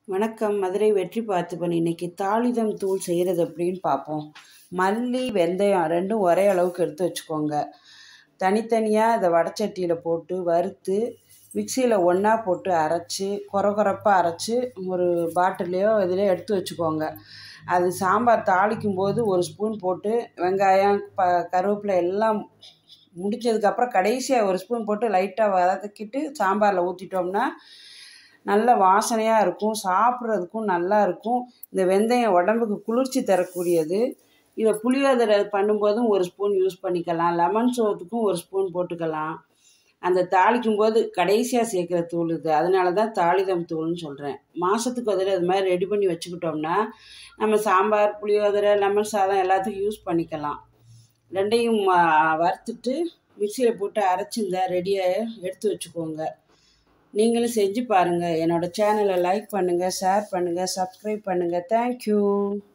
வணக்கம் மதுரை வெற்றி பார்த்திபன் இன்னைக்கு தாளிதம் தூள் செய்கிறது எப்படின்னு பார்ப்போம் மல்லி வெந்தயம் ரெண்டும் ஒரே அளவுக்கு எடுத்து வச்சுக்கோங்க தனித்தனியாக இதை வடச்சட்டியில் போட்டு வறுத்து மிக்சியில் ஒன்றா போட்டு அரைச்சி கொர கொரப்பாக அரைச்சி ஒரு பாட்டிலையோ இதிலையோ எடுத்து வச்சுக்கோங்க அது சாம்பார் தாளிக்கும் போது ஒரு ஸ்பூன் போட்டு வெங்காயம் ப கருவேப்பிலை எல்லாம் முடிச்சதுக்கப்புறம் கடைசியாக ஒரு ஸ்பூன் போட்டு லைட்டாக வதக்கிட்டு சாம்பாரில் ஊற்றிட்டோம்னா நல்ல வாசனையாக இருக்கும் சாப்பிட்றதுக்கும் நல்லா இருக்கும் இந்த வெந்தயம் உடம்புக்கு குளிர்ச்சி தரக்கூடியது இதை புளியோதரை பண்ணும்போதும் ஒரு ஸ்பூன் யூஸ் பண்ணிக்கலாம் லெமன் சோத்துக்கும் ஒரு ஸ்பூன் போட்டுக்கலாம் அந்த தாளிக்கும் போது கடைசியாக சேர்க்குற தூள் இது அதனால தான் தாளிதம் தூள்னு சொல்கிறேன் மாதத்துக்கு ஒரு தடவை இது மாதிரி ரெடி பண்ணி வச்சுக்கிட்டோம்னா நம்ம சாம்பார் புளியோதரை லெமன் சாதம் எல்லாத்துக்கும் யூஸ் பண்ணிக்கலாம் ரெண்டையும் ஆ, வறுத்துட்டு மிக்சியில் போட்டு அரைச்சி இந்த ரெடியாக எடுத்து வச்சுக்கோங்க நீங்களும் செஞ்சு பாருங்கள் என்னோடய சேனலை லைக் பண்ணுங்கள் ஷேர் பண்ணுங்கள் சப்ஸ்கிரைப் பண்ணுங்கள் தேங்க்யூ